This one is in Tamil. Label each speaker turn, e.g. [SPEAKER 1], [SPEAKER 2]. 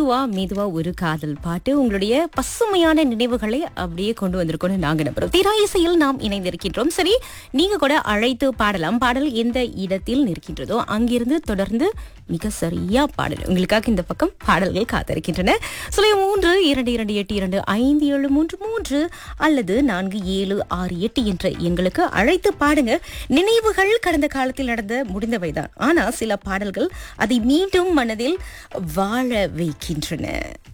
[SPEAKER 1] மெதுவா மெதுவா ஒரு காதல் பாட்டு உங்களுடைய பசுமையான நினைவுகளை அப்படியே கொண்டு வந்திருக்கோம்னு நாங்க நம்புறோம் திரா இசையில் நாம் இணைந்திருக்கின்றோம் சரி நீங்க கூட அழைத்து பாடலாம் பாடல் எந்த இடத்தில் நிற்கின்றதோ அங்கிருந்து தொடர்ந்து மிக சரியா பாடல் உங்களுக்காக இந்த பக்கம் பாடல்கள் காத்திருக்கின்றன சுலை மூன்று இரண்டு இரண்டு எட்டு இரண்டு ஐந்து ஏழு மூன்று மூன்று அல்லது நான்கு ஏழு ஆறு எட்டு என்ற எங்களுக்கு அழைத்து பாடுங்க நினைவுகள் கடந்த காலத்தில் நடந்த முடிந்தவைதான் ஆனா சில பாடல்கள் அதை மீண்டும் மனதில் வாழ வைக்கின்றன